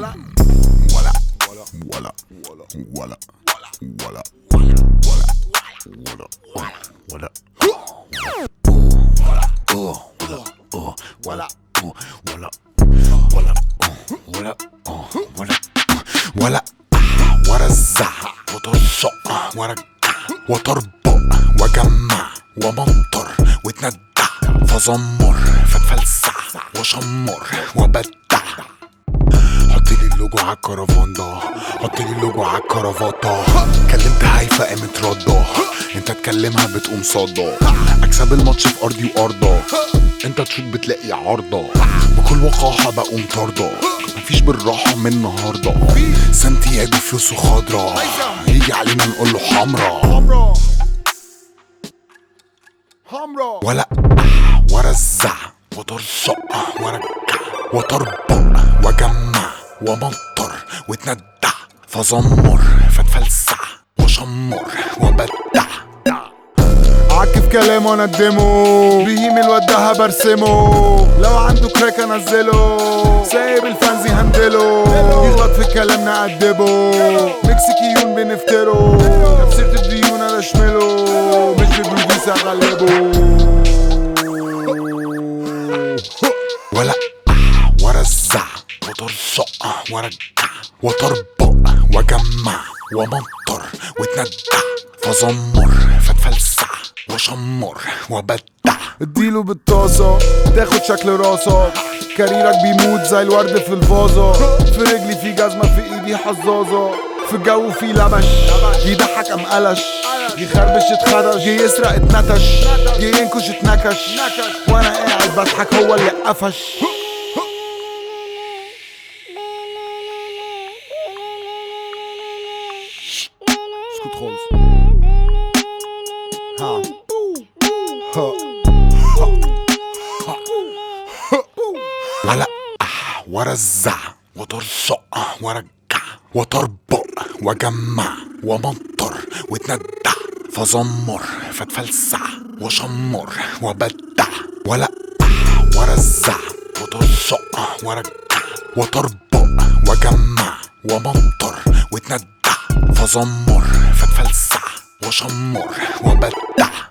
ولا ولا ولا ولا ولا ولا ولا ولا ولا ولا ولا ولا ولا ولا ورزع وترشق ورجع وتربق وجمع ومنطر وتندع فزمر فتفلسع وشمر وبدع حط لي اللوجو على الكرفان ده حط لي اللوجو على الكرافاطة كلمت هايفة قامت ردة انت تكلمها بتقوم صدى اكسب الماتش في ارضي وارضى انت تشوت بتلاقي عارضة بكل وقاحة بقوم طاردة مفيش بالراحة من النهاردة سانتياجو فلوسه خضرا يجي علينا نقول له حمرا حمرا حمرا ولا ورزع وترشق ورجع وتربق وجمع ومنطر وتندع فزمر فتفلسع وشمر وبدع عكف كلامه اندمه بهيم الواد ده برسمه لو عنده كراك انزله سايب الفانزي هندله يغلط في الكلام نأدبه مكسيكيون بنفتره تفسيرة الديون انا اشمله مش ببلوجيس اغلبه ولا ورزع وترشق ورجع وتربق وجمع ومنطر وتندع فزمر فتفلسع وشمر وبدع اديله بالطاسة تاخد شكل راسك كاريرك بيموت زي الورد في الفازة في رجلي في جزمة في ايدي حظاظة في الجو في لبش يضحك ام قلش يخربش اتخدش جه يسرق اتنتش جه ينكش اتنكش وانا قاعد بضحك هو اللي قفش اسكت خالص ها ها ولا ورزع وترشق ورجع وتربق وجمع ومنطر وتندع فزمر فتفلسع وشمر وبدع ولا ورزع وترشق ورجع وتربق وجمع ومنطر وتندع فزمر فتفلسع وشمر وبدع